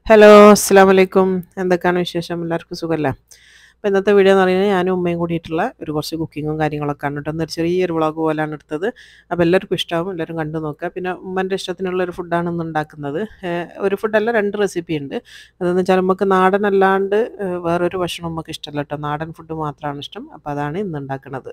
hello അസ്സാം വലൈക്കും എന്തൊക്കെയാണ് വിശേഷം എല്ലാവർക്കും സുഖമല്ലേ അപ്പോൾ ഇന്നത്തെ വീഡിയോ എന്ന് പറയുന്നത് ഞാനും ഉമ്മയും കൂടിയിട്ടുള്ള ഒരു കുറച്ച് കുക്കിങ്ങും കാര്യങ്ങളൊക്കെ ആണ് കേട്ടോ എന്നൊരു ചെറിയൊരു വ്ളോഗ് പോലെയാണ് എടുത്തത് അപ്പോൾ എല്ലാവർക്കും ഇഷ്ടമാവും എല്ലാവരും കണ്ടു നോക്കുക പിന്നെ ഉമ്മൻ്റെ ഇഷ്ടത്തിനുള്ള ഒരു ഫുഡാണ് ഇന്ന് ഉണ്ടാക്കുന്നത് ഏഹ് ഒരു ഫുഡല്ല രണ്ട് റെസിപ്പി ഉണ്ട് അതെന്ന് വെച്ചാൽ നമുക്ക് നാടൻ അല്ലാണ്ട് ഏഹ് വേറൊരു ഭക്ഷണം നമുക്ക് ഇഷ്ടമല്ല കേട്ടോ നാടൻ ഫുഡ് മാത്രമാണ് ഇഷ്ടം അപ്പോൾ അതാണ് ഇന്ന് ഉണ്ടാക്കുന്നത്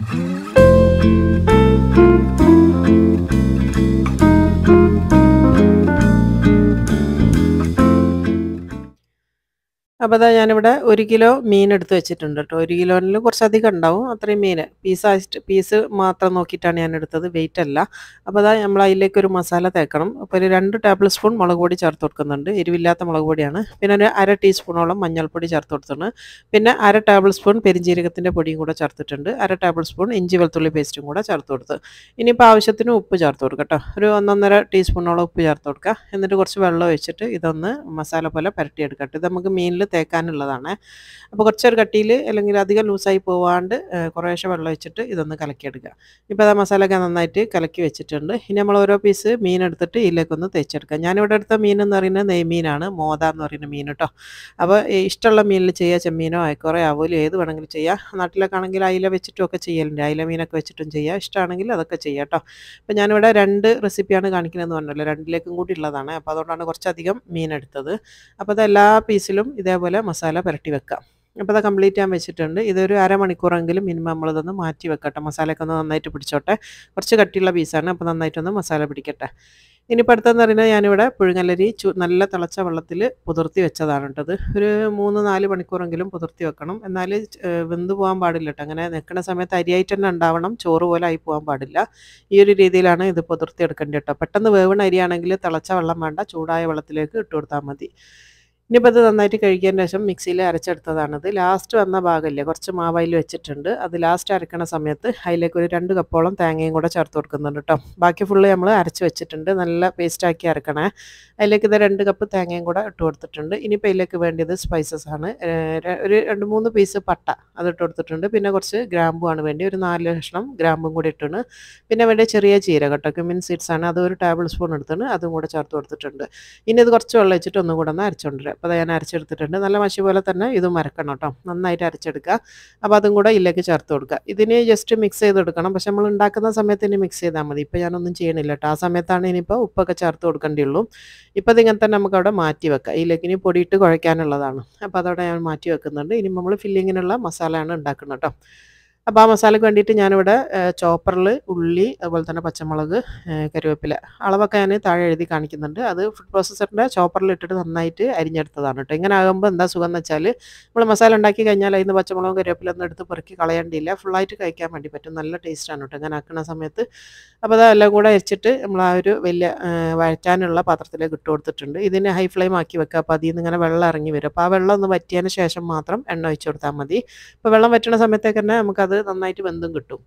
അപ്പോൾ അതാ ഞാനിവിടെ ഒരു കിലോ മീൻ എടുത്ത് വെച്ചിട്ടുണ്ട് കേട്ടോ ഒരു കിലോയിൽ കുറച്ചധികം ഉണ്ടാവും അത്രയും മീൻ പീസായിട്ട് പീസ് മാത്രം നോക്കിയിട്ടാണ് ഞാൻ എടുത്തത് വെയിറ്റ് അല്ല അപ്പോൾ അതാ നമ്മൾ അതിലേക്ക് ഒരു മസാല തേക്കണം അപ്പോൾ ഒരു രണ്ട് ടേബിൾ സ്പൂൺ മുളക് പൊടി ചേർത്ത് കൊടുക്കുന്നുണ്ട് എരിവില്ലാത്ത മുളക് പൊടിയാണ് പിന്നെ ഒരു അര ടീസ്പൂണോളം മഞ്ഞൾപ്പൊടി ചേർത്ത് കൊടുത്തിട്ടുണ്ട് പിന്നെ അര ടേബിൾ സ്പൂൺ പെരിഞ്ജീരകത്തിൻ്റെ പൊടിയും കൂടെ ചേർത്തിട്ടുണ്ട് അര ടേബിൾ സ്പൂൺ ഇഞ്ചി വെളുത്തുള്ളി പേസ്റ്റും കൂടെ ചേർത്ത് കൊടുത്ത് ഇനിയിപ്പോൾ ആവശ്യത്തിന് ഉപ്പ് ചേർത്ത് കൊടുക്കുക കേട്ടോ ഒരു ഒന്നൊന്നര ടീസ്പൂണോളം ഉപ്പ് ചേർത്ത് കൊടുക്കുക എന്നിട്ട് കുറച്ച് വെള്ളം ഒഴിച്ചിട്ട് ഇതൊന്ന് മസാല പോലെ പുരട്ടിയെടുക്കട്ടെ ഇത് നമുക്ക് മീനിൽ തേക്കാനുള്ളതാണ് അപ്പോൾ കുറച്ചൊരു കട്ടിയിൽ അല്ലെങ്കിൽ അധികം ലൂസായി പോവാണ്ട് ഏഹ്, കുറേശ്ശെ വെള്ളം ഒഴിച്ചിട്ട് ഇതൊന്ന് കലക്കിയെടുക്കുക ഇപ്പോൾ അത് മസാലയൊക്കെ നന്നായിട്ട് കലക്കി വെച്ചിട്ടുണ്ട് ഇനി നമ്മൾ ഓരോ പീസ് മീൻ എടുത്തിട്ട് ഇതിലേക്കൊന്ന് തേച്ചെടുക്കുക ഞാനിവിടെ എടുത്ത മീൻ എന്ന് പറയുന്നത് നെയ്മീനാണ് മോത എന്ന് പറയുന്ന മീൻ കേട്ടോ അപ്പോൾ ഈ ഇഷ്ടമുള്ള മീനിൽ ചെയ്യുക ചെമ്മീനോ അയക്കോറോ ആവോലോ ഏത് വേണമെങ്കിലും ചെയ്യാം നാട്ടിലൊക്കെ ആണെങ്കിൽ അയില വെച്ചിട്ടും ഒക്കെ ചെയ്യലുണ്ട് അയില മീനൊക്കെ വെച്ചിട്ടും ചെയ്യാം ഇഷ്ടമാണെങ്കിൽ അതൊക്കെ ചെയ്യാം കേട്ടോ അപ്പോൾ ഞാനിവിടെ രണ്ട് റെസിപ്പിയാണ് കാണിക്കുന്നതെന്ന് പറഞ്ഞല്ലോ രണ്ടിലേക്കും കൂടി ഉള്ളതാണ് അപ്പോൾ അതുകൊണ്ടാണ് കുറച്ചധികം മീൻ എടുത്തത് അപ്പോൾ അത് എല്ലാ പീസിലും ഇതേപോലെ മസാല പുരട്ടി വെക്കാം അപ്പോൾ അത് കംപ്ലീറ്റ് ഞാൻ വെച്ചിട്ടുണ്ട് ഇതൊരു അരമണിക്കൂറെങ്കിലും മിനിമം നമ്മളിതൊന്ന് മാറ്റി വെക്കട്ടെ മസാലയൊക്കെ ഒന്ന് നന്നായിട്ട് പിടിച്ചോട്ടെ കുറച്ച് കട്ടിയുള്ള പീസാണ് അപ്പോൾ നന്നായിട്ടൊന്ന് മസാല പിടിക്കട്ടെ ഇനിയിപ്പോൾ അടുത്തെന്ന് പറയുന്നത് ഞാനിവിടെ പുഴുങ്ങലരി ചു നല്ല തിളച്ച വെള്ളത്തിൽ പുതിർത്തി വെച്ചതാണ് കേട്ടത് ഒരു മൂന്ന് നാല് മണിക്കൂറെങ്കിലും പുതിർത്തി വെക്കണം എന്നാൽ വെന്ത് പോകാൻ പാടില്ല കേട്ടോ അങ്ങനെ നിൽക്കുന്ന സമയത്ത് അരിയായിട്ട് തന്നെ ഉണ്ടാവണം ചോറ് പോലെ ആയി പോകാൻ പാടില്ല ഈ ഒരു രീതിയിലാണ് ഇത് പുതിർത്തി എടുക്കേണ്ടത് കേട്ടോ പെട്ടെന്ന് വേവണ അരിയാണെങ്കിൽ തിളച്ച വെള്ളം വേണ്ട ചൂടായ വെള്ളത്തിലേക്ക് ഇട്ട് കൊടുത്താൽ മതി ഇനിയിപ്പോൾ ഇത് നന്നായിട്ട് കഴിക്കിയതിന് ശേഷം മിക്സിയിൽ അരച്ചെടുത്തതാണിത് ലാസ്റ്റ് വന്ന ഭാഗമില്ലേ കുറച്ച് മാവയിൽ വെച്ചിട്ടുണ്ട് അത് ലാസ്റ്റ് അരക്കണ സമയത്ത് അതിലേക്ക് ഒരു രണ്ട് കപ്പോളം തേങ്ങയും കൂടെ ചേർത്ത് കൊടുക്കുന്നുണ്ട് കേട്ടോ ബാക്കി ഫുള്ള് നമ്മൾ അരച്ച് വെച്ചിട്ടുണ്ട് നല്ല പേസ്റ്റാക്കി അരക്കണേ അതിലേക്ക് ഇത് രണ്ട് കപ്പ് തേങ്ങയും കൂടെ ഇട്ട് കൊടുത്തിട്ടുണ്ട് ഇനിയിപ്പോൾ ഇതിലേക്ക് വേണ്ടിയത് സ്പൈസസ് ആണ് ഏഹ് ര- ഒരു രണ്ട് മൂന്ന് പീസ് പട്ട അത് ഇട്ട് കൊടുത്തിട്ടുണ്ട് പിന്നെ കുറച്ച് ഗ്രാമ്പുമാണ് വേണ്ടി ഒരു നാല് കഷ്ണം ഗ്രാമ്പും കൂടി ഇട്ടിട്ടുണ്ട് പിന്നെ വേണ്ടി ചെറിയ ജീരകം കേട്ടോ ക്യുമിൻ സീഡ്സ് ആണ് അത് ഒരു ടേബിൾ സ്പൂൺ എടുത്തിട്ട് അതും കൂടെ ചേർത്ത് കൊടുത്തിട്ടുണ്ട് ഇനി ഇത് കുറച്ച് വെള്ളം വെച്ചിട്ട് ഒന്നും കൂടെ ഒന്ന് അരച്ചുകൊണ്ടിരാം അപ്പോൾ അത് ഞാൻ അരച്ചെടുത്തിട്ടുണ്ട് നല്ല മഷി പോലെ തന്നെ ഇതും അരക്കണം കേട്ടോ നന്നായിട്ട് അരച്ചെടുക്കുക അപ്പോൾ അതും കൂടെ ഇതിലേക്ക് ചേർത്ത് കൊടുക്കുക ഇതിന് ജസ്റ്റ് മിക്സ് ചെയ്തെടുക്കണം പക്ഷെ നമ്മൾ ഉണ്ടാക്കുന്ന സമയത്ത് ഇനി മിക്സ് ചെയ്താൽ മതി ഇപ്പോൾ ഞാനൊന്നും ചെയ്യണില്ല കേട്ടോ ആ സമയത്താണ് ഇനിയിപ്പോൾ ഉപ്പൊക്കെ ചേർത്ത് കൊടുക്കേണ്ടിയുള്ളൂ ഇപ്പോൾ ഇതിങ്ങനെ തന്നെ നമുക്ക് അവിടെ മാറ്റി വെക്കാം ഇതിലേക്ക് ഇനി പൊടിയിട്ട് കുഴയ്ക്കാനുള്ളതാണ് അപ്പോൾ അതവിടെ ഞാൻ മാറ്റി വെക്കുന്നുണ്ട് ഇനി നമ്മൾ ഫില്ലിങ്ങിനുള്ള മസാലയാണ് ഉണ്ടാക്കുന്നത് കേട്ടോ അപ്പോൾ ആ മസാലയ്ക്ക് വേണ്ടിയിട്ട് ഞാനിവിടെ ചോപ്പറിൽ ഉള്ളി അതുപോലെ തന്നെ പച്ചമുളക് ഏഹ് കറിവേപ്പില അളവൊക്കെ ഞാൻ താഴെ എഴുതി കാണിക്കുന്നുണ്ട് അത് ഫുഡ് പ്രോസസ്സറിൻ്റെ ചോപ്പറിൽ ഇട്ടിട്ട് നന്നായിട്ട് അരിഞ്ഞെടുത്തതാണ് കേട്ടോ ഇങ്ങനെ ആകുമ്പോൾ എന്താ സുഖം എന്ന് വെച്ചാൽ നമ്മൾ മസാല ഉണ്ടാക്കി കഴിഞ്ഞാൽ അതിന് പച്ചമുളകും കറിവേപ്പില ഒന്നും എടുത്ത് പെറുക്കി കളയേണ്ടിയില്ല ഫുള്ളായിട്ട് കഴിക്കാൻ വേണ്ടി പറ്റും നല്ല ടേസ്റ്റാണ് കേട്ടോ ഇങ്ങനെ ആക്കുന്ന സമയത്ത് അപ്പോൾ അതെല്ലാം കൂടെ അരിച്ചിട്ട് നമ്മൾ ആ ഒരു വലിയ ഏഹ് വഴറ്റാനുള്ള പാത്രത്തിലേക്ക് ഇട്ട് കൊടുത്തിട്ടുണ്ട് ഇതിന് ഹൈ ഫ്ലെയിം ആക്കി വെക്കുക അപ്പോൾ അതിൽ നിന്ന് ഇങ്ങനെ വെള്ളം ഇറങ്ങി വരും അപ്പോൾ ആ വെള്ളം ഒന്ന് വറ്റിയതിന് ശേഷം മാത്രം എണ്ണ ഒഴിച്ച് കൊടുത്താൽ മതി അപ്പോൾ വെള്ളം വറ്റുന്ന സമയത്തേക്ക് തന്നെ നമുക്കത് നന്നായിട്ട് വെന്തും കിട്ടും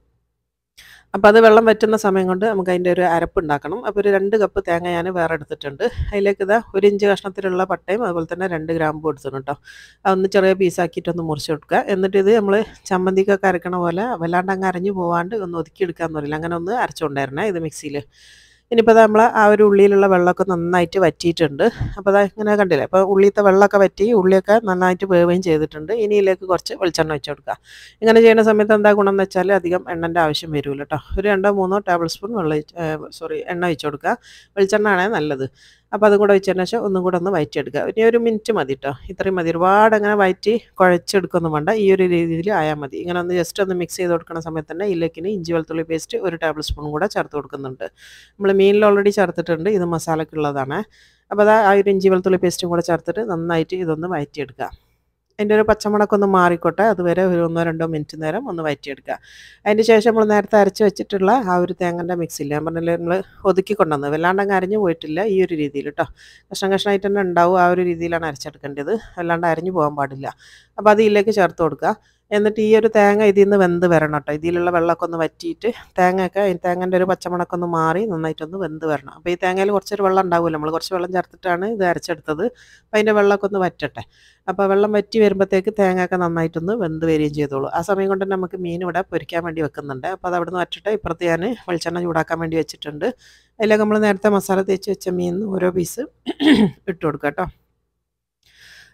അപ്പോൾ അത് വെള്ളം വറ്റുന്ന സമയം കൊണ്ട് നമുക്ക് അതിൻ്റെ ഒരു അരപ്പ് ഉണ്ടാക്കണം അപ്പോൾ ഒരു രണ്ട് കപ്പ് തേങ്ങ ഞാൻ വേറെ എടുത്തിട്ടുണ്ട് അതിലേക്ക് ഇതാ ഒരു ഇഞ്ച് കഷ്ണത്തിലുള്ള പട്ടയും അതുപോലെ തന്നെ രണ്ട് ഗ്രാമ്പും എടുത്തിട്ടുണ്ട് കേട്ടോ അതൊന്ന് ചെറിയ പീസാക്കിയിട്ടൊന്ന് മുറിച്ച് കൊടുക്കുക എന്നിട്ട് ഇത് നമ്മൾ ചമ്മന്തിക്കൊക്കെ അരക്കണ പോലെ വല്ലാണ്ട് അങ്ങ് അരഞ്ഞു പോവാണ്ട് ഒന്ന് ഒതുക്കിയെടുക്കാന്ന് പറയില്ല അങ്ങനെ ഒന്ന് അരച്ചുകൊണ്ടായിരുന്നേ ഇത് മിക്സിയിൽ ഇനിയിപ്പോൾ നമ്മൾ ആ ഒരു ഉള്ളിയിലുള്ള വെള്ളമൊക്കെ നന്നായിട്ട് വറ്റിയിട്ടുണ്ട് അപ്പോൾ അതാ ഇങ്ങനെ കണ്ടില്ലേ അപ്പോൾ ഉള്ളിലത്തെ വെള്ളമൊക്കെ വറ്റി ഉള്ളിയൊക്കെ നന്നായിട്ട് വേവുകയും ചെയ്തിട്ടുണ്ട് ഇനി ഇതിലേക്ക് കുറച്ച് വെളിച്ചെണ്ണ വെച്ച് കൊടുക്കുക ഇങ്ങനെ ചെയ്യുന്ന സമയത്ത് എന്താ ഗുണം എന്ന് വെച്ചാൽ അധികം എണ്ണൻ്റെ ആവശ്യം വരില്ല കേട്ടോ ഒരു രണ്ടോ മൂന്നോ ടേബിൾ സ്പൂൺ വെള്ളം സോറി എണ്ണ ഒഴിച്ച് കൊടുക്കുക വെളിച്ചെണ്ണ ആണെങ്കിൽ നല്ലത് അപ്പോൾ അതും കൂടെ വെച്ചതിന് ശേഷം ഒന്നും കൂടെ ഒന്ന് വയറ്റിയെടുക്കുക ഇനി ഒരു മിനിറ്റ് മതി കേട്ടോ ഇത്രയും മതി ഒരുപാട് അങ്ങനെ വയറ്റി കുഴച്ചെടുക്കൊന്നും വേണ്ട ഈ ഒരു രീതിയിൽ ആയാൽ മതി ഇങ്ങനെ ഒന്ന് ജസ്റ്റ് ഒന്ന് മിക്സ് ചെയ്ത് കൊടുക്കുന്ന സമയത്ത് തന്നെ ഇതിലേക്കിന് ഇഞ്ചി വെളുത്തുള്ളി പേസ്റ്റ് ഒരു ടേബിൾ സ്പൂൺ കൂടെ ചേർത്ത് കൊടുക്കുന്നുണ്ട് നമ്മൾ മീനിൽ ഓൾറെഡി ചേർത്തിട്ടുണ്ട് ഇത് മസാലക്കുള്ളതാണ് അപ്പോൾ അത് ആ ഒരു ഇഞ്ചി വെളുത്തുള്ളി പേസ്റ്റും കൂടെ ചേർത്തിട്ട് നന്നായിട്ട് ഇതൊന്ന് വയറ്റിയെടുക്കുക അതിൻ്റെ ഒരു പച്ചമുളകൊക്കെ ഒന്ന് മാറിക്കോട്ടെ അതുവരെ ഒരു ഒന്നോ രണ്ടോ മിനിറ്റ് നേരം ഒന്ന് വയറ്റിയെടുക്കുക അതിൻ്റെ ശേഷം നമ്മൾ നേരത്തെ അരച്ച് വെച്ചിട്ടുള്ള ആ ഒരു തേങ്ങൻ്റെ മിക്സില്ല ഞാൻ പറഞ്ഞില്ലേ നമ്മൾ ഒതുക്കി കൊണ്ടുവന്നത് വല്ലാണ്ട് അങ്ങ് അരഞ്ഞു പോയിട്ടില്ല ഈ ഒരു രീതിയിൽ കേട്ടോ കഷ്ണം കഷ്ണമായിട്ട് തന്നെ ഉണ്ടാവും ആ ഒരു രീതിയിലാണ് അരച്ചെടുക്കേണ്ടത് വല്ലാണ്ട് അരഞ്ഞു പോകാൻ പാടില്ല അപ്പോൾ അത് ഇതിലേക്ക് ചേർത്ത് കൊടുക്കുക എന്നിട്ട് ഈ ഒരു തേങ്ങ ഇതിൽ നിന്ന് വെന്ത് വരണം കേട്ടോ ഇതിലുള്ള വെള്ളമൊക്കെ ഒന്ന് വറ്റിയിട്ട് തേങ്ങയൊക്കെ ഈ തേങ്ങൻ്റെ ഒരു പച്ചമണമൊക്കെ ഒന്ന് മാറി നന്നായിട്ടൊന്ന് വെന്ത് വരണം അപ്പോൾ ഈ തേങ്ങയിൽ കുറച്ചൊരു വെള്ളം ഉണ്ടാവുമല്ലോ നമ്മൾ കുറച്ച് വെള്ളം ചേർത്തിട്ടാണ് ഇത് അരച്ചെടുത്തത് അപ്പോൾ അതിൻ്റെ വെള്ളമൊക്കെ ഒന്ന് വറ്റട്ടെ അപ്പോൾ വെള്ളം വറ്റി വരുമ്പോഴത്തേക്ക് തേങ്ങയൊക്കെ നന്നായിട്ടൊന്ന് വെന്ത് വരികയും ചെയ്തോളൂ ആ സമയം കൊണ്ട് തന്നെ നമുക്ക് മീൻ ഇവിടെ പൊരിക്കാൻ വേണ്ടി വെക്കുന്നുണ്ട് അപ്പോൾ അത് അവിടെ നിന്ന് വറ്റട്ടെ ഇപ്പുറത്ത് ഞാൻ വെളിച്ചെണ്ണ ചൂടാക്കാൻ വേണ്ടി വെച്ചിട്ടുണ്ട് അതിലേക്ക് നമ്മൾ നേരത്തെ മസാല തേച്ച് വെച്ച മീൻ ഓരോ പീസ് ഇട്ട് കൊടുക്കുക കേട്ടോ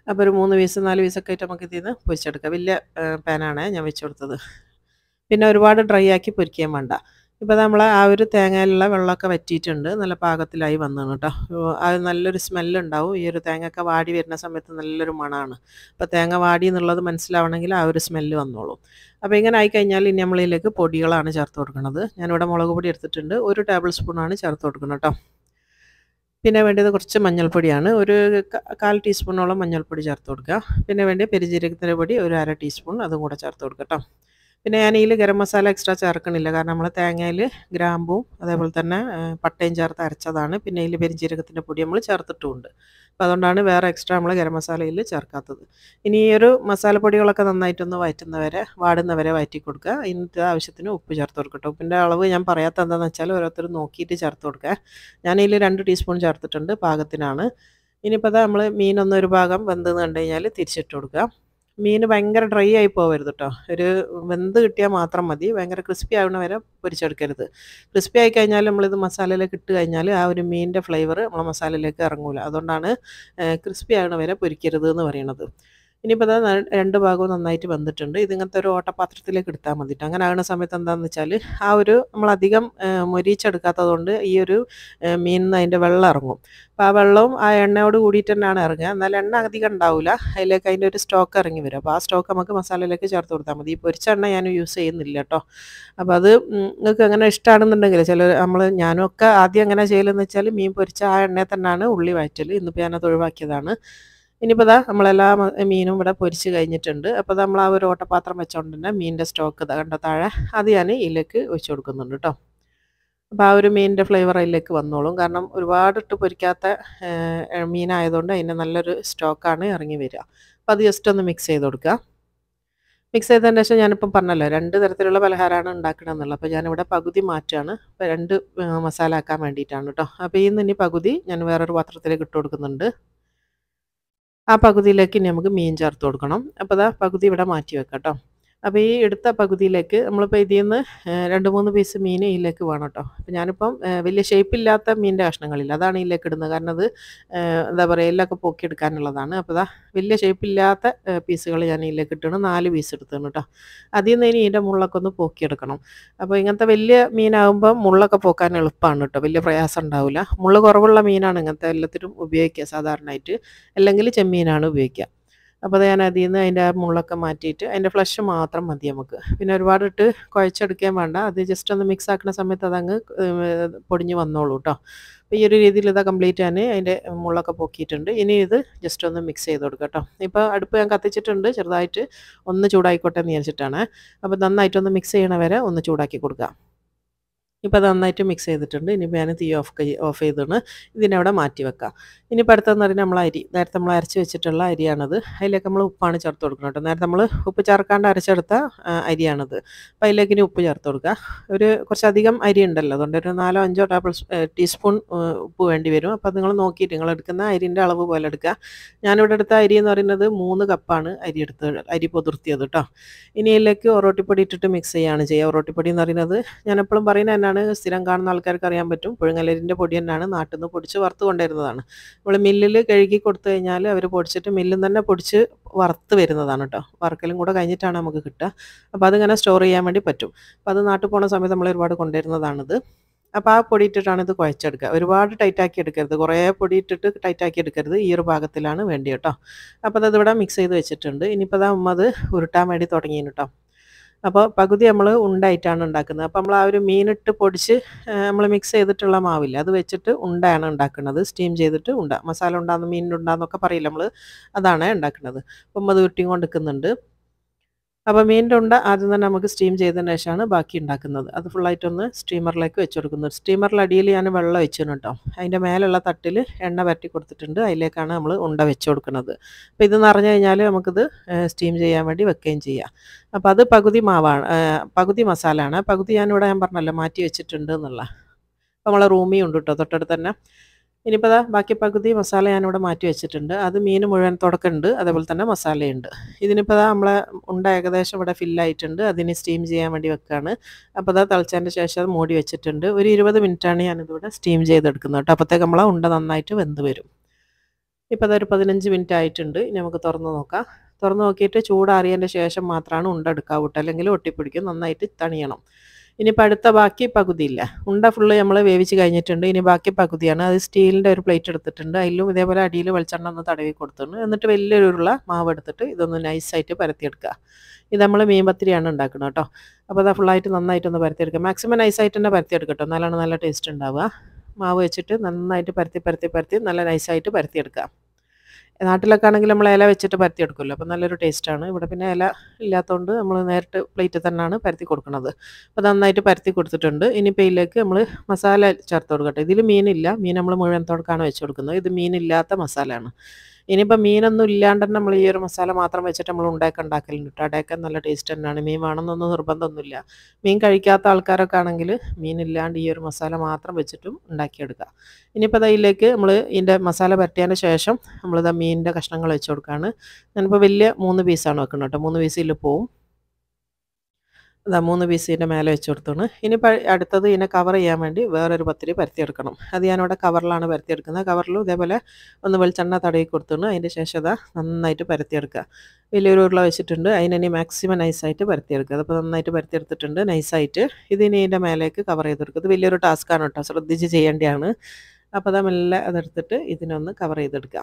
അപ്പോൾ ഒരു മൂന്ന് പീസ് നാല് പീസൊക്കെ ആയിട്ട് നമുക്ക് ഇതിൽ നിന്ന് പൊരിച്ചെടുക്കാം വലിയ പാനാണ് ഞാൻ വെച്ച് കൊടുത്തത് പിന്നെ ഒരുപാട് ഡ്രൈ ആക്കി പൊരിക്കാൻ വേണ്ട ഇപ്പോൾ നമ്മൾ ആ ഒരു തേങ്ങയിലുള്ള വെള്ളമൊക്കെ വറ്റിയിട്ടുണ്ട് നല്ല പാകത്തിലായി വന്നതാണ് കേട്ടോ അത് നല്ലൊരു സ്മെല്ലുണ്ടാവും ഈ ഒരു തേങ്ങയൊക്കെ വാടി വരുന്ന സമയത്ത് നല്ലൊരു മണമാണ് അപ്പോൾ തേങ്ങ വാടി എന്നുള്ളത് മനസ്സിലാവണമെങ്കിൽ ആ ഒരു സ്മെല്ല് വന്നോളും അപ്പോൾ ഇങ്ങനെ ആയിക്കഴിഞ്ഞാൽ ഇനി നമ്മളിതിലേക്ക് പൊടികളാണ് ചേർത്ത് കൊടുക്കുന്നത് ഞാനിവിടെ മുളക് പൊടി എടുത്തിട്ടുണ്ട് ഒരു ടേബിൾ സ്പൂണാണ് ചേർത്ത് കൊടുക്കുന്നത് കേട്ടോ പിന്നെ വേണ്ടത് കുറച്ച് മഞ്ഞൾപ്പൊടിയാണ് ഒരു കാൽ ടീസ്പൂണോളം മഞ്ഞൾപ്പൊടി ചേർത്ത് കൊടുക്കുക പിന്നെ വേണ്ടി പെരിജീരകത്തിൻ്റെ പൊടി ഒരു അര ടീസ്പൂൺ അതും കൂടെ ചേർത്ത് കൊടുക്കുക കേട്ടോ പിന്നെ ഞാൻ ഇതിൽ ഗരം മസാല എക്സ്ട്രാ ചേർക്കണില്ല കാരണം നമ്മൾ തേങ്ങയിൽ ഗ്രാമ്പും അതേപോലെ തന്നെ പട്ടയും ചേർത്ത് അരച്ചതാണ് പിന്നെ ഇതിൽ പെരിഞ്ജീരകത്തിൻ്റെ പൊടി നമ്മൾ ചേർത്തിട്ടുമുണ്ട് അപ്പോൾ അതുകൊണ്ടാണ് വേറെ എക്സ്ട്രാ നമ്മൾ ഗരം മസാലയിൽ ചേർക്കാത്തത് ഇനി ഈ ഒരു മസാലപ്പൊടികളൊക്കെ നന്നായിട്ടൊന്ന് വയറ്റുന്നവരെ വാടുന്നവരെ വയറ്റി കൊടുക്കുക എന്നിട്ട് ആവശ്യത്തിന് ഉപ്പ് ചേർത്ത് കൊടുക്കട്ടെ ഉപ്പിൻ്റെ അളവ് ഞാൻ പറയാത്ത എന്താണെന്ന് വെച്ചാൽ ഓരോരുത്തർ നോക്കിയിട്ട് ചേർത്ത് കൊടുക്കുക ഞാൻ ഇതിൽ രണ്ട് ടീസ്പൂൺ ചേർത്തിട്ടുണ്ട് പാകത്തിനാണ് ഇനിയിപ്പോൾ അത് നമ്മൾ മീനൊന്ന് ഒരു ഭാഗം വെന്തെന്ന് കണ്ടു കഴിഞ്ഞാൽ തിരിച്ചിട്ട് കൊടുക്കുക മീൻ ഭയങ്കര ഡ്രൈ ആയി പോകരുത് കേട്ടോ ഒരു വെന്ത് കിട്ടിയാൽ മാത്രം മതി ഭയങ്കര ക്രിസ്പി ആവുന്ന വരെ പൊരിച്ചെടുക്കരുത് ക്രിസ്പി ആയി കഴിഞ്ഞാൽ നമ്മളിത് മസാലയിലേക്ക് ഇട്ട് കഴിഞ്ഞാൽ ആ ഒരു മീനിൻ്റെ ഫ്ലേവർ നമ്മളെ മസാലയിലേക്ക് ഇറങ്ങൂല അതുകൊണ്ടാണ് ക്രിസ്പി ആവുന്ന വരെ പൊരിക്കരുത് എന്ന് പറയുന്നത് ഇനിയിപ്പോൾ അത് രണ്ട് ഭാഗവും നന്നായിട്ട് വെന്തിട്ടുണ്ട് ഇതിങ്ങനത്തെ ഒരു ഓട്ടപാത്രത്തിലേക്ക് എടുത്താൽ മതിട്ട് അങ്ങനെ ആകുന്ന സമയത്ത് എന്താണെന്ന് വെച്ചാൽ ആ ഒരു നമ്മളധികം മൊരിച്ചെടുക്കാത്തത് കൊണ്ട് ഈ ഒരു മീനിൽ നിന്ന് അതിൻ്റെ വെള്ളം ഇറങ്ങും അപ്പോൾ ആ വെള്ളവും ആ എണ്ണയോട് കൂടിയിട്ട് തന്നെയാണ് ഇറങ്ങുക എന്നാൽ എണ്ണ അധികം ഉണ്ടാവില്ല അതിലേക്ക് അതിൻ്റെ ഒരു സ്റ്റോക്ക് ഇറങ്ങി വരും അപ്പോൾ ആ സ്റ്റോക്ക് നമുക്ക് മസാലയിലേക്ക് ചേർത്ത് കൊടുത്താൽ മതി ഈ പൊരിച്ച എണ്ണ ഞാൻ യൂസ് ചെയ്യുന്നില്ല കേട്ടോ അപ്പോൾ അത് നിങ്ങൾക്ക് അങ്ങനെ ഇഷ്ടമാണെന്നുണ്ടെങ്കിൽ ചില നമ്മൾ ഞാനും ഒക്കെ ആദ്യം എങ്ങനെ ചെയ്യലെന്ന് വെച്ചാൽ മീൻ പൊരിച്ച ആ എണ്ണയിൽ തന്നെയാണ് ഉള്ളി വയറ്റൽ ഇന്നിപ്പോൾ ഞാനത് ഒഴിവാക്കിയതാണ് ഇനിയിപ്പോൾ ഇതാ നമ്മളെല്ലാ മീനും ഇവിടെ പൊരിച്ച് കഴിഞ്ഞിട്ടുണ്ട് അപ്പോൾ നമ്മൾ ആ ഒരു ഓട്ടപാത്രം വെച്ചുകൊണ്ട് തന്നെ മീനിൻ്റെ സ്റ്റോക്ക് കണ്ട താഴെ അത് ഞാൻ ഇതിലേക്ക് ഒഴിച്ചു കൊടുക്കുന്നുണ്ട് കേട്ടോ അപ്പോൾ ആ ഒരു മീനിൻ്റെ ഫ്ലേവർ അതിലേക്ക് വന്നോളും കാരണം ഒരുപാട് ഇട്ട് പൊരിക്കാത്ത മീനായതുകൊണ്ട് അതിന് നല്ലൊരു സ്റ്റോക്കാണ് ഇറങ്ങി വരിക അപ്പോൾ അത് ജസ്റ്റ് ഒന്ന് മിക്സ് ചെയ്ത് കൊടുക്കുക മിക്സ് ചെയ്തതിന് ശേഷം ഞാനിപ്പം പറഞ്ഞല്ലോ രണ്ട് തരത്തിലുള്ള പലഹാരമാണ് ഉണ്ടാക്കണമെന്നുള്ളത് അപ്പോൾ ഞാനിവിടെ പകുതി മാറ്റുകയാണ് അപ്പോൾ രണ്ട് മസാല ആക്കാൻ വേണ്ടിയിട്ടാണ് കേട്ടോ അപ്പോൾ ഈ ഇനി പകുതി ഞാൻ വേറൊരു പാത്രത്തിലേക്ക് ഇട്ട് കൊടുക്കുന്നുണ്ട് ആ പകുതിയിലേക്ക് ഇനി നമുക്ക് മീൻ ചേർത്ത് കൊടുക്കണം അപ്പോൾ അതാ പകുതി ഇവിടെ മാറ്റി വെക്കാം കേട്ടോ അപ്പോൾ ഈ എടുത്ത പകുതിയിലേക്ക് നമ്മളിപ്പോൾ ഇതിൽ നിന്ന് രണ്ട് മൂന്ന് പീസ് മീൻ ഇതിലേക്ക് വേണം കേട്ടോ അപ്പോൾ ഞാനിപ്പം വലിയ ഷേപ്പില്ലാത്ത മീനിൻ്റെ കഷ്ണങ്ങളില്ല അതാണ് ഇതിലേക്ക് ഇടുന്നത് കാരണം അത് എന്താ പറയുക എല്ലൊക്കെ പൊക്കിയെടുക്കാനുള്ളതാണ് അപ്പോൾ ഇതാ വലിയ ഷേപ്പില്ലാത്ത പീസുകൾ ഞാൻ ഇതിലേക്ക് ഇട്ടാണ് നാല് പീസ് എടുത്താണ് കേട്ടോ അതിൽ നിന്ന് ഇനി ഇതിൻ്റെ മുള്ളൊക്കെ ഒന്ന് പൊക്കിയെടുക്കണം അപ്പോൾ ഇങ്ങനത്തെ വലിയ മീനാകുമ്പോൾ മുള്ളൊക്കെ പോക്കാൻ എളുപ്പമാണ് കേട്ടോ വലിയ പ്രയാസം ഉണ്ടാവില്ല മുള്ള് കുറവുള്ള മീനാണ് ഇങ്ങനത്തെ എല്ലാത്തിനും ഉപയോഗിക്കുക സാധാരണയായിട്ട് അല്ലെങ്കിൽ ചെമ്മീനാണ് ഉപയോഗിക്കുക അപ്പോൾ അത് ഞാൻ അതിൽ നിന്ന് അതിൻ്റെ ആ മുള്ളൊക്കെ മാറ്റിയിട്ട് അതിൻ്റെ ഫ്ലഷ് മാത്രം മതി നമുക്ക് പിന്നെ ഒരുപാട് ഇട്ട് കുഴച്ചെടുക്കാൻ വേണ്ട അത് ജസ്റ്റ് ഒന്ന് മിക്സ് ആക്കുന്ന സമയത്ത് അതങ്ങ് പൊടിഞ്ഞ് വന്നോളൂ കേട്ടോ അപ്പോൾ ഈ ഒരു രീതിയിൽ ഇത് കംപ്ലീറ്റ് ഞാൻ അതിൻ്റെ മുള്ളൊക്കെ പൊക്കിയിട്ടുണ്ട് ഇനി ഇത് ജസ്റ്റ് ഒന്ന് മിക്സ് ചെയ്ത് കൊടുക്കാം കേട്ടോ ഇപ്പോൾ അടുപ്പ് ഞാൻ കത്തിച്ചിട്ടുണ്ട് ചെറുതായിട്ട് ഒന്ന് ചൂടായിക്കോട്ടെ എന്ന് വിചാരിച്ചിട്ടാണ് അപ്പോൾ നന്നായിട്ടൊന്ന് മിക്സ് ചെയ്യണ വരെ ഒന്ന് ചൂടാക്കി കൊടുക്കുക ഇപ്പോൾ അത് നന്നായിട്ട് മിക്സ് ചെയ്തിട്ടുണ്ട് ഇനിയിപ്പോൾ ഞാൻ തീ ഓഫ് ഓഫ് ചെയ്തിട്ട് ഇതിനവിടെ മാറ്റി വെക്കാം ഇനിയിപ്പോൾ അടുത്തെന്ന് പറഞ്ഞാൽ നമ്മൾ അരി നേരത്തെ നമ്മൾ അരച്ച് വെച്ചിട്ടുള്ള അരിയാണത് അതിലേക്ക് നമ്മൾ ഉപ്പാണ് ചേർത്ത് കൊടുക്കുന്നത് കേട്ടോ നേരത്തെ നമ്മൾ ഉപ്പ് ചേർക്കാണ്ട് അരച്ചെടുത്ത അരിയാണത് അപ്പോൾ അതിലേക്ക് ഇനി ഉപ്പ് ചേർത്ത് കൊടുക്കുക ഒരു കുറച്ചധികം അരി ഉണ്ടല്ലോ അതുകൊണ്ട് ഒരു നാലോ അഞ്ചോ ടേബിൾ ടീസ്പൂൺ ഉപ്പ് വേണ്ടി വരും അപ്പോൾ അത് നിങ്ങൾ നോക്കിയിട്ട് നിങ്ങൾ എടുക്കുന്ന അരിൻ്റെ അളവ് പോലെ എടുക്കുക ഞാനിവിടെ എടുത്ത അരി എന്ന് പറയുന്നത് മൂന്ന് കപ്പാണ് അരി എടുത്ത് അരി പൊതിർത്തിയത് കേട്ടോ ഇനി ഇതിലേക്ക് ഒറോട്ടിപ്പൊടി ഇട്ടിട്ട് മിക്സ് ചെയ്യുകയാണ് ചെയ്യുക ഒറോട്ടിപ്പൊടി എന്ന് പറയുന്നത് ഞാൻ എപ്പോഴും പറയുന്നത് തന്നെയാണ് സ്ഥിരം കാണുന്ന ആൾക്കാർക്ക് അറിയാൻ പറ്റും പുഴുങ്ങലരിൻ്റെ പൊടി തന്നെയാണ് നാട്ടിൽ നിന്ന് പൊടിച്ച് വറുത്ത് കൊണ്ടുവരുന്നതാണ് നമ്മൾ മില്ലിൽ കഴുകി കൊടുത്തു കഴിഞ്ഞാൽ അവർ പൊടിച്ചിട്ട് മില്ലിൽ തന്നെ പൊടിച്ച് വറുത്ത് വരുന്നതാണ് കേട്ടോ വറുക്കലും കൂടെ കഴിഞ്ഞിട്ടാണ് നമുക്ക് കിട്ടുക അപ്പോൾ അതിങ്ങനെ സ്റ്റോർ ചെയ്യാൻ വേണ്ടി പറ്റും അപ്പോൾ അത് നാട്ടിൽ പോകുന്ന സമയത്ത് നമ്മൾ ഒരുപാട് കൊണ്ടുവരുന്നതാണിത് അപ്പോൾ ആ പൊടി ഇട്ടിട്ടാണ് ഇത് കുഴച്ചെടുക്കുക ഒരുപാട് ടൈറ്റാക്കി എടുക്കരുത് കുറേ പൊടി ഇട്ടിട്ട് ടൈറ്റാക്കി എടുക്കരുത് ഈ ഒരു ഭാഗത്തിലാണ് വേണ്ടി കേട്ടോ അപ്പോൾ അത് ഇവിടെ മിക്സ് ചെയ്ത് വെച്ചിട്ടുണ്ട് ഇനിയിപ്പോൾ അത് അമ്മ അത് ഉരുട്ടാൻ വേണ്ടി തുടങ്ങിയിന് കേട്ടോ അപ്പോൾ പകുതി നമ്മൾ ഉണ്ടായിട്ടാണ് ഉണ്ടാക്കുന്നത് അപ്പോൾ നമ്മൾ ആ ഒരു മീനിട്ട് പൊടിച്ച് നമ്മൾ മിക്സ് ചെയ്തിട്ടുള്ള മാവില്ല അത് വെച്ചിട്ട് ഉണ്ടയാണ് ഉണ്ടാക്കുന്നത് സ്റ്റീം ചെയ്തിട്ട് ഉണ്ട മസാല ഉണ്ടാകുന്ന മീനിൻ്റെ ഉണ്ടാന്നൊക്കെ പറയില്ല നമ്മൾ അതാണ് ഉണ്ടാക്കുന്നത് അപ്പം അത് ഉരുട്ടിയും കൊണ്ട് നിൽക്കുന്നുണ്ട് അപ്പോൾ മീനിൻ്റെ ഉണ്ട ആദ്യം തന്നെ നമുക്ക് സ്റ്റീം ചെയ്തതിന് ശേഷമാണ് ബാക്കി ഉണ്ടാക്കുന്നത് അത് ഫുള്ളായിട്ടൊന്ന് സ്റ്റീമറിലേക്ക് വെച്ച് കൊടുക്കുന്നത് സ്റ്റീമറിൽ അടിയിൽ ഞാൻ വെള്ളം വെച്ചിരുന്നു കേട്ടോ അതിൻ്റെ മേലുള്ള തട്ടിൽ എണ്ണ പരട്ടി കൊടുത്തിട്ടുണ്ട് അതിലേക്കാണ് നമ്മൾ ഉണ്ട വെച്ച് കൊടുക്കുന്നത് അപ്പോൾ ഇത് നിറഞ്ഞു കഴിഞ്ഞാൽ നമുക്കിത് സ്റ്റീം ചെയ്യാൻ വേണ്ടി വെക്കുകയും ചെയ്യാം അപ്പോൾ അത് പകുതി മാവാണ് പകുതി മസാലയാണ് പകുതി ഞാനിവിടെ ഞാൻ പറഞ്ഞല്ലോ മാറ്റി വെച്ചിട്ടുണ്ട് എന്നുള്ള അപ്പോൾ നമ്മളെ റൂമിൽ ഉണ്ട് കേട്ടോ തൊട്ടടുത്ത് തന്നെ ഇനിയിപ്പോൾ അതാ ബാക്കി പകുതി മസാല ഞാനിവിടെ മാറ്റി വെച്ചിട്ടുണ്ട് അത് മീൻ മുഴുവൻ തുടക്കമുണ്ട് അതേപോലെ തന്നെ മസാലയുണ്ട് ഇതിനിപ്പോൾ അതാ നമ്മളെ ഉണ്ട ഏകദേശം ഇവിടെ ഫില്ലായിട്ടുണ്ട് അതിന് സ്റ്റീം ചെയ്യാൻ വേണ്ടി വെക്കുകയാണ് അപ്പോൾ അതാ തിളച്ചതിൻ്റെ ശേഷം അത് മൂടി വെച്ചിട്ടുണ്ട് ഒരു ഇരുപത് മിനിറ്റാണ് ഞാനിതിവിടെ സ്റ്റീം ചെയ്തെടുക്കുന്നത് കേട്ടോ അപ്പോഴത്തേക്ക് നമ്മളെ ഉണ്ട നന്നായിട്ട് വെന്ത് വരും ഇപ്പോൾ അതൊരു പതിനഞ്ച് മിനിറ്റ് ആയിട്ടുണ്ട് ഇനി നമുക്ക് തുറന്ന് നോക്കാം തുറന്ന് നോക്കിയിട്ട് ചൂടാറിയതിൻ്റെ ശേഷം മാത്രമാണ് ഉണ്ട എടുക്കാവൂ കേട്ടോ അല്ലെങ്കിൽ ഒട്ടിപ്പിടിക്കും നന്നായിട്ട് തണിയണം ഇനിയിപ്പോൾ അടുത്ത ബാക്കി പകുതിയില്ല ഉണ്ട ഫുള്ള് നമ്മൾ വേവിച്ച് കഴിഞ്ഞിട്ടുണ്ട് ഇനി ബാക്കി പകുതിയാണ് അത് സ്റ്റീലിൻ്റെ ഒരു പ്ലേറ്റ് എടുത്തിട്ടുണ്ട് അതിലും ഇതേപോലെ അടിയിൽ വെളിച്ചെണ്ണ ഒന്ന് തടവി കൊടുത്തിട്ടുണ്ട് എന്നിട്ട് വലിയൊരു ഉരുള മാവ് എടുത്തിട്ട് ഇതൊന്ന് നൈസായിട്ട് പരത്തിയെടുക്കുക ഇത് നമ്മൾ മീൻ പത്തിരിയാണ് ഉണ്ടാക്കുന്നത് കേട്ടോ അപ്പോൾ അത് ഫുള്ളായിട്ട് നന്നായിട്ടൊന്ന് പരത്തിയെടുക്കുക മാക്സിമം നൈസായിട്ട് തന്നെ പരത്തിയെടുക്കട്ടോ എന്നാലാണ് നല്ല ടേസ്റ്റ് ഉണ്ടാവുക മാവ് വെച്ചിട്ട് നന്നായിട്ട് പരത്തി പരത്തി പരത്തി നല്ല നൈസായിട്ട് പരത്തിയെടുക്കുക നാട്ടിലൊക്കെ ആണെങ്കിൽ നമ്മൾ ഇല വെച്ചിട്ട് പരത്തി എടുക്കുമല്ലോ അപ്പോൾ നല്ലൊരു ടേസ്റ്റാണ് ഇവിടെ പിന്നെ ഇല ഇല്ലാത്തതുകൊണ്ട് നമ്മൾ നേരിട്ട് പ്ലേറ്റിൽ തന്നെയാണ് പരത്തി കൊടുക്കുന്നത് അപ്പോൾ നന്നായിട്ട് പരത്തി കൊടുത്തിട്ടുണ്ട് ഇനിയിപ്പോൾ ഇതിലേക്ക് നമ്മൾ മസാല ചേർത്ത് കൊടുക്കട്ടെ ഇതിൽ മീനില്ല മീൻ നമ്മൾ മുഴുവൻ തുടക്കാണ് വെച്ച് കൊടുക്കുന്നത് ഇത് മീനില്ലാത്ത മസാലയാണ് ഇനിയിപ്പോൾ മീനൊന്നും ഇല്ലാണ്ട് തന്നെ നമ്മൾ ഈ ഒരു മസാല മാത്രം വെച്ചിട്ട് നമ്മൾ ഉണ്ടാക്കി ഉണ്ടാക്കലുണ്ട് കേട്ടോ അടയൊക്കെ നല്ല ടേസ്റ്റ് തന്നെയാണ് മീൻ വേണമെന്നൊന്നും നിർബന്ധമൊന്നുമില്ല മീൻ കഴിക്കാത്ത ആൾക്കാരൊക്കെ ആണെങ്കിൽ മീനില്ലാണ്ട് ഈ ഒരു മസാല മാത്രം വെച്ചിട്ടും ഉണ്ടാക്കിയെടുക്കുക ഇനിയിപ്പോൾ അതിലേക്ക് നമ്മൾ ഇതിൻ്റെ മസാല പരട്ടിയതിന് ശേഷം നമ്മളിതാ മീനിൻ്റെ കഷ്ണങ്ങൾ വെച്ച് കൊടുക്കുകയാണ് ഞാനിപ്പോൾ വലിയ മൂന്ന് പീസാണ് വെക്കുന്നത് കേട്ടോ മൂന്ന് പീസിൽ പോവും അതാ മൂന്ന് പീസ് ഇതിൻ്റെ മേലെ വെച്ച് കൊടുത്താണ് ഇനിയിപ്പോൾ അടുത്തത് ഇതിനെ കവർ ചെയ്യാൻ വേണ്ടി വേറൊരു പത്തിരി പരത്തിയെടുക്കണം അത് ഞാനിവിടെ കവറിലാണ് പരത്തിയെടുക്കുന്നത് കവറിലും ഇതേപോലെ ഒന്ന് വെളിച്ചെണ്ണ തടവി കൊടുത്താണ് അതിൻ്റെ ശേഷം അതാ നന്നായിട്ട് പരത്തിയെടുക്കുക വലിയൊരു ഉരുള വെച്ചിട്ടുണ്ട് അതിനി മാക്സിമം നൈസായിട്ട് പരത്തിയെടുക്കുക അതിപ്പോൾ നന്നായിട്ട് പരത്തിയെടുത്തിട്ടുണ്ട് നൈസായിട്ട് ഇതിനി ഇതിൻ്റെ മേലേക്ക് കവർ ചെയ്തെടുക്കുക ഇത് വലിയൊരു ടാസ്ക്കാണ് കേട്ടോ ശ്രദ്ധിച്ച് ചെയ്യേണ്ടതാണ് അപ്പോൾ അതാ മെല്ലെ അതെടുത്തിട്ട് ഇതിനൊന്ന് കവർ ചെയ്തെടുക്കുക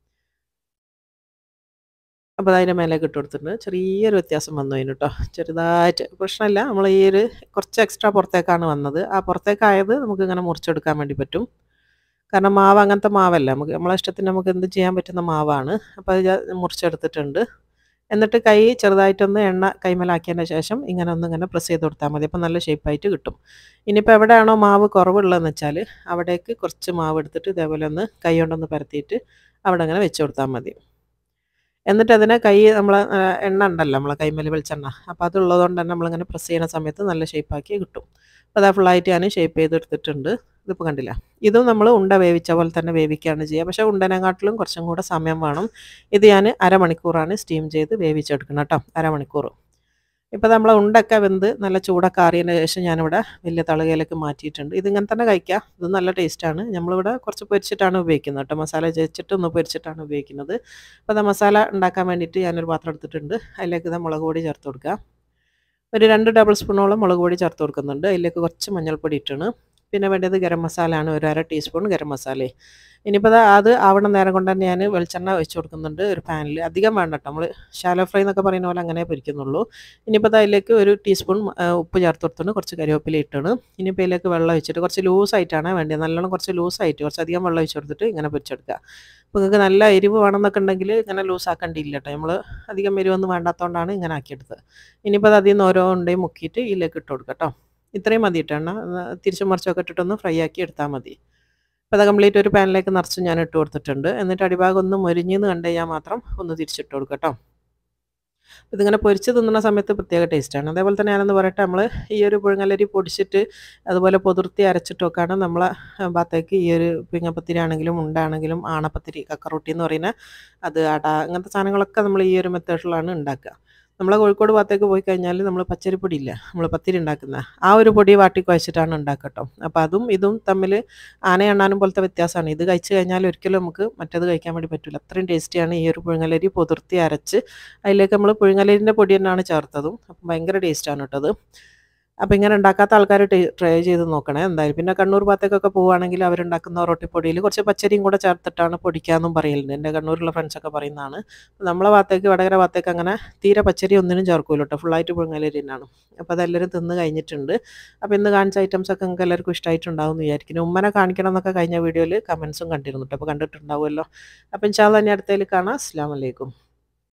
അപ്പോൾ അതിൻ്റെ മേലേക്ക് ഇട്ട് കൊടുത്തിട്ടുണ്ട് ചെറിയൊരു വ്യത്യാസം വന്നു അതിന് കേട്ടോ ചെറുതായിട്ട് പ്രശ്നമില്ല നമ്മൾ ഈ ഒരു കുറച്ച് എക്സ്ട്രാ പുറത്തേക്കാണ് വന്നത് ആ പുറത്തേക്കായത് നമുക്ക് ഇങ്ങനെ മുറിച്ചെടുക്കാൻ വേണ്ടി പറ്റും കാരണം മാവ് അങ്ങനത്തെ മാവല്ല നമുക്ക് നമ്മളെ ഇഷ്ടത്തിന് നമുക്ക് എന്ത് ചെയ്യാൻ പറ്റുന്ന മാവാണ് അപ്പോൾ അത് ഞാൻ മുറിച്ചെടുത്തിട്ടുണ്ട് എന്നിട്ട് കൈ ചെറുതായിട്ടൊന്ന് എണ്ണ കൈമലാക്കിയതിന് ശേഷം ഇങ്ങനെ ഒന്ന് ഇങ്ങനെ പ്രസ് ചെയ്ത് കൊടുത്താൽ മതി അപ്പോൾ നല്ല ഷേപ്പായിട്ട് കിട്ടും ഇനിയിപ്പോൾ എവിടെയാണോ മാവ് കുറവുള്ളതെന്ന് വെച്ചാൽ അവിടേക്ക് കുറച്ച് മാവ് എടുത്തിട്ട് ഇതേപോലെ ഒന്ന് കൈ കൊണ്ടൊന്ന് പരത്തിയിട്ട് അവിടെ അങ്ങനെ വെച്ച് കൊടുത്താൽ മതി എന്നിട്ട് അതിനെ കൈ നമ്മൾ എണ്ണ ഉണ്ടല്ലോ നമ്മളെ കൈമേൽ വെളിച്ചെണ്ണ അപ്പോൾ അതുള്ളത് കൊണ്ട് തന്നെ നമ്മളിങ്ങനെ പ്രസ് ചെയ്യുന്ന സമയത്ത് നല്ല ഷേപ്പാക്കി കിട്ടും അപ്പോൾ അത് ഫുള്ളായിട്ട് ഞാൻ ഷേപ്പ് ചെയ്തെടുത്തിട്ടുണ്ട് ഇതിപ്പോൾ കണ്ടില്ല ഇതും നമ്മൾ ഉണ്ട വേവിച്ച പോലെ തന്നെ വേവിക്കുകയാണ് ചെയ്യുക പക്ഷേ ഉണ്ടനെക്കാട്ടിലും കുറച്ചും കൂടെ സമയം വേണം ഇത് ഞാൻ അരമണിക്കൂറാണ് സ്റ്റീം ചെയ്ത് വേവിച്ചെടുക്കണം കേട്ടോ അരമണിക്കൂർ ഇപ്പോൾ നമ്മൾ ഉണ്ടൊക്കെ വെന്ത് നല്ല ചൂടൊക്കെ ആറിയതിന് ശേഷം ഞാനിവിടെ വലിയ തളുകയിലേക്ക് മാറ്റിയിട്ടുണ്ട് ഇതിങ്ങനെ തന്നെ കഴിക്കാം ഇത് നല്ല ടേസ്റ്റാണ് നമ്മളിവിടെ കുറച്ച് പൊരിച്ചിട്ടാണ് ഉപയോഗിക്കുന്നത് കേട്ടോ മസാല ചേച്ചിട്ട് ഒന്ന് പൊരിച്ചിട്ടാണ് ഉപയോഗിക്കുന്നത് അപ്പോൾ അത് മസാല ഉണ്ടാക്കാൻ വേണ്ടിയിട്ട് ഞാനൊരു പാത്രം എടുത്തിട്ടുണ്ട് അതിലേക്ക് ഇത് മുളക് പൊടി ചേർത്ത് കൊടുക്കുക ഒരു രണ്ട് ടേബിൾ സ്പൂണോളം മുളക് പൊടി ചേർത്ത് കൊടുക്കുന്നുണ്ട് അതിലേക്ക് കുറച്ച് മഞ്ഞൾപ്പൊടി ഇട്ടാണ് പിന്നെ വേണ്ടത് ഗരം മസാല ആണ് ഒരു അര ടീസ്പൂൺ ഗരം മസാലയും ഇനിയിപ്പോൾ അത് ആവണ നേരം കൊണ്ട് തന്നെ ഞാൻ വെളിച്ചെണ്ണ വെച്ച് കൊടുക്കുന്നുണ്ട് ഒരു പാനിൽ അധികം വേണ്ട കേട്ടോ നമ്മൾ ഷാലോ ഫ്രൈ എന്നൊക്കെ പറയുന്ന പോലെ അങ്ങനെ പൊരിക്കുന്നുള്ളൂ ഇനിയിപ്പോൾ അതിലേക്ക് ഒരു ടീസ്പൂൺ ഉപ്പ് ചേർത്ത് കൊടുത്തിട്ട് കുറച്ച് കറിവേപ്പില ഇട്ടാണ് ഇനിയിപ്പോൾ ഇതിലേക്ക് വെള്ളം ഒഴിച്ചിട്ട് കുറച്ച് ലൂസായിട്ടാണ് വേണ്ടത് നല്ലോണം കുറച്ച് ലൂസായിട്ട് കുറച്ച് അധികം വെള്ളം ഒഴിച്ച് കൊടുത്തിട്ട് ഇങ്ങനെ പൊരിച്ചെടുക്കുക അപ്പോൾ നിങ്ങൾക്ക് നല്ല എരിവ് വേണമെന്നൊക്കെ ഉണ്ടെങ്കിൽ ഇങ്ങനെ ലൂസാക്കേണ്ടിയില്ല കേട്ടോ നമ്മൾ അധികം എരിവൊന്നും വേണ്ടാത്തതുകൊണ്ടാണ് ഇങ്ങനെ ആക്കിയെടുത്തത് ഇനിയിപ്പോൾ അത് അതിൽ നിന്ന് ഓരോ ഉണ്ടയും മുക്കിയിട്ട് ഇതിലേക്ക് ഇട്ട് കൊടുക്കുക കേട്ടോ ഇത്രയും മതി ഇട്ടെണ്ണ തിരിച്ചും മറിച്ചൊക്കെ ഇട്ടിട്ടൊന്ന് ഫ്രൈ ആക്കി എടുത്താൽ മതി അപ്പോൾ അത് കംപ്ലീറ്റ് ഒരു പാനിലേക്ക് നിറച്ച് ഞാൻ ഇട്ട് കൊടുത്തിട്ടുണ്ട് എന്നിട്ട് അടിഭാഗം ഒന്ന് മൊരിഞ്ഞെന്ന് കണ്ടു കഴിഞ്ഞാൽ മാത്രം ഒന്ന് തിരിച്ചിട്ട് കൊടുക്കുക കേട്ടോ ഇതിങ്ങനെ പൊരിച്ച് തിന്നുന്ന സമയത്ത് പ്രത്യേക ടേസ്റ്റാണ് അതേപോലെ തന്നെ ഞാനെന്ന് പറയട്ടെ നമ്മൾ ഈ ഒരു പുഴുങ്ങലരി പൊടിച്ചിട്ട് അതുപോലെ പൊതിർത്തി അരച്ചിട്ടൊക്കെയാണ് നമ്മളെ ഭാഗത്തേക്ക് ഈ ഒരു പിങ്ങപ്പത്തിരി ആണെങ്കിലും ഉണ്ടാണെങ്കിലും ആണപ്പത്തിരി കക്കറൊട്ടി എന്ന് പറയുന്ന അത് അട അങ്ങനത്തെ സാധനങ്ങളൊക്കെ നമ്മൾ ഈ ഒരു മെത്തേഡിലാണ് ഉണ്ടാക്കുക നമ്മളെ കോഴിക്കോട് ഭാഗത്തേക്ക് പോയി കഴിഞ്ഞാൽ നമ്മൾ പച്ചരിപ്പൊടി ഇല്ല നമ്മൾ പത്തിരി ഉണ്ടാക്കുന്ന ആ ഒരു പൊടി വാട്ടി കുഴച്ചിട്ടാണ് ഉണ്ടാക്കട്ടോ അപ്പോൾ അതും ഇതും തമ്മിൽ ആന എണ്ണാനും പോലത്തെ വ്യത്യാസമാണ് ഇത് കഴിച്ച് കഴിഞ്ഞാൽ ഒരിക്കലും നമുക്ക് മറ്റേത് കഴിക്കാൻ വേണ്ടി പറ്റില്ല അത്രയും ടേസ്റ്റിയാണ് ഈ ഒരു പുഴുങ്ങലരി പൊതിർത്തി അരച്ച് അതിലേക്ക് നമ്മൾ പുഴുങ്ങലരിൻ്റെ പൊടി തന്നെയാണ് ചേർത്തതും അപ്പം ഭയങ്കര ടേസ്റ്റാണ് കേട്ടത് അപ്പോൾ ഇങ്ങനെ ഉണ്ടാക്കാത്ത ആൾക്കാർ ട്രൈ ചെയ്ത് നോക്കണേ എന്തായാലും പിന്നെ കണ്ണൂർ ഭാഗത്തേക്കൊക്കെ പോവുകയാണെങ്കിൽ അവരുണ്ടാക്കുന്ന റൊട്ടിപ്പൊടിയിൽ കുറച്ച് പച്ചരിയും കൂടെ ചേർത്തിട്ടാണ് പൊടിക്കാമെന്നും പറയലുണ്ട് എൻ്റെ കണ്ണൂരിലുള്ള ഫ്രണ്ട്സൊക്കെ പറയുന്നതാണ് നമ്മളെ ഭാഗത്തേക്ക് വടകര ഭാഗത്തേക്ക് അങ്ങനെ തീരെ പച്ചരി ഒന്നിനും ചേർക്കൂല കേട്ടോ ഫുള്ളായിട്ട് പുഴുങ്ങലരി തന്നെയാണ് അപ്പോൾ അതെല്ലാവരും തിന്ന് കഴിഞ്ഞിട്ടുണ്ട് അപ്പോൾ ഇന്ന് കാണിച്ച ഐറ്റംസ് ഒക്കെ നിങ്ങൾക്ക് എല്ലാവർക്കും ഇഷ്ടമായിട്ടുണ്ടാവും എന്ന് വിചാരിക്കുന്നു ഉമ്മനെ കാണിക്കണം എന്നൊക്കെ കഴിഞ്ഞ വീഡിയോയിൽ കമൻസും കണ്ടിരുന്നു കേട്ടോ അപ്പോൾ കണ്ടിട്ടുണ്ടാവുമല്ലോ അപ്പോൾ ഇൻഷാല്ല തന്നെ അടുത്തതിൽ കാണാം അസ്സാം വലൈക്കും